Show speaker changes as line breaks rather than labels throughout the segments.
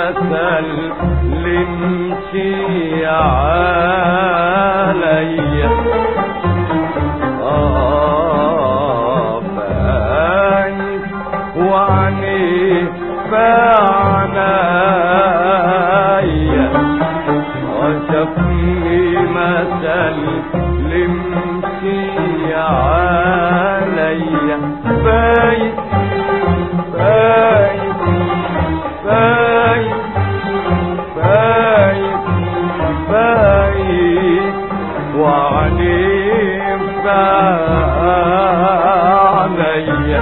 سلمش عليا آه فايت وعني فعنايا وشافني ما سلمش عليا فايت فايت فايت فايت فايت وعليم عليا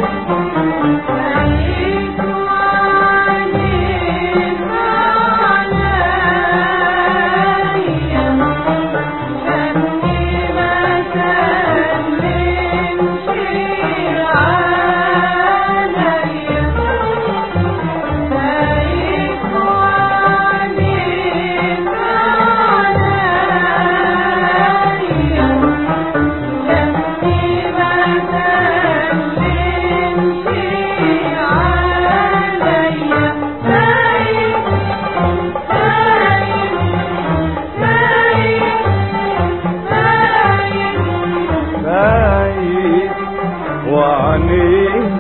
فايت وعليه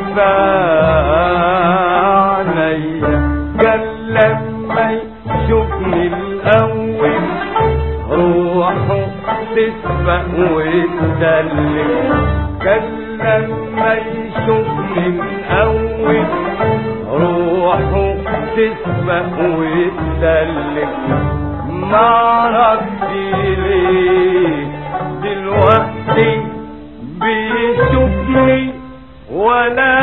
فعليا قال لما يشوفني الاول روحه تسبق وتدلل كان لما يشوفني الاول روحه تسبق وتدلل معرفش ليه دلوقتي بيشوفني ولا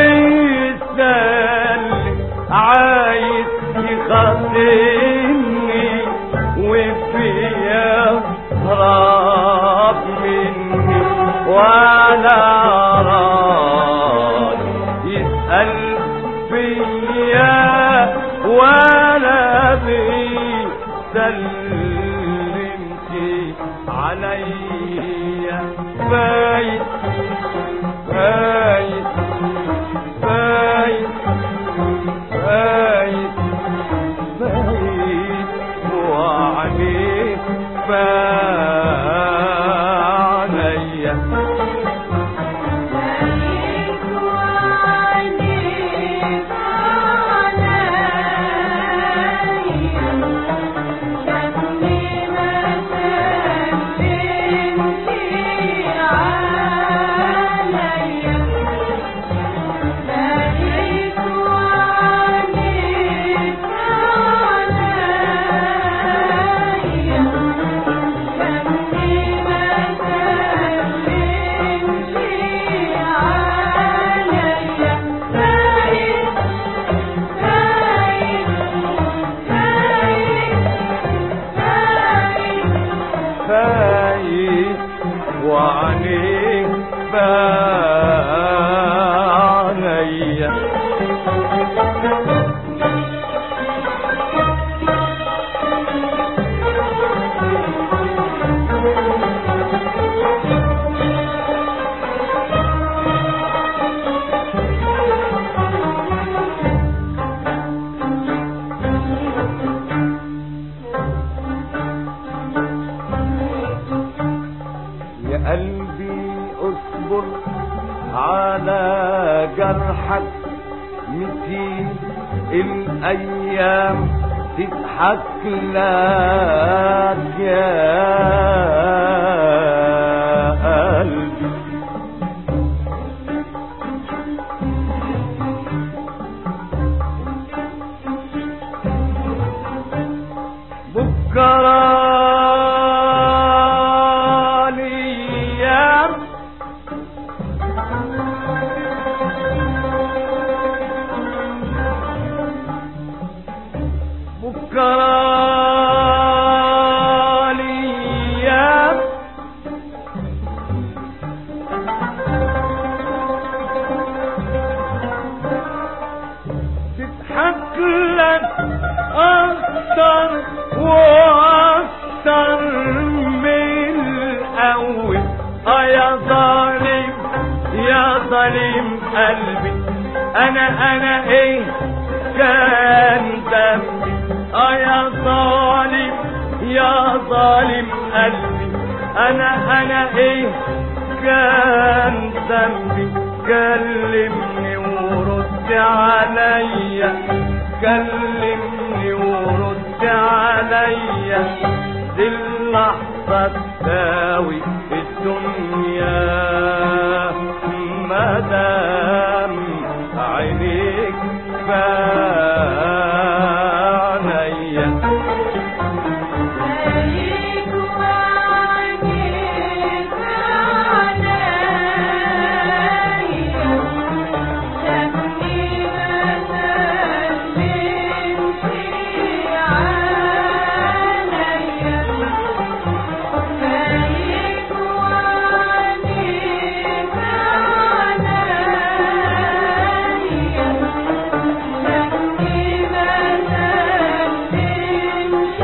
بيسألني عايز يخاطبني وفيا هرب مني ولا راد يسأل فيا ولا بيسلمش عليا فايت فايت فايت فايت فايت وعليك فعليا فايت وعليك فعليا يا قلبي اصبر على جرحك متين الايام تضحك لك يا قلبي بكرة الايام بكرة الايام تضحك لك اكتر واكتر من الاول اه يا ظالم يا ظالم قلبي انا انا ايه كان انا انا ايه كان ذنبي كلمني ورد عليا كلمني ورد عليا دي اللحظة تساوي الدنيا مدام عينيك فانيا
عليك وعليك عليا شكلي ما سلمش عليا عليك وعليك عليا شكلي ما سلمش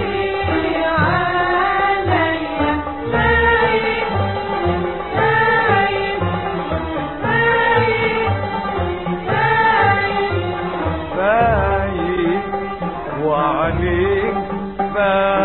عليا خايف خايف خايف خايف
فايت وعليك فايت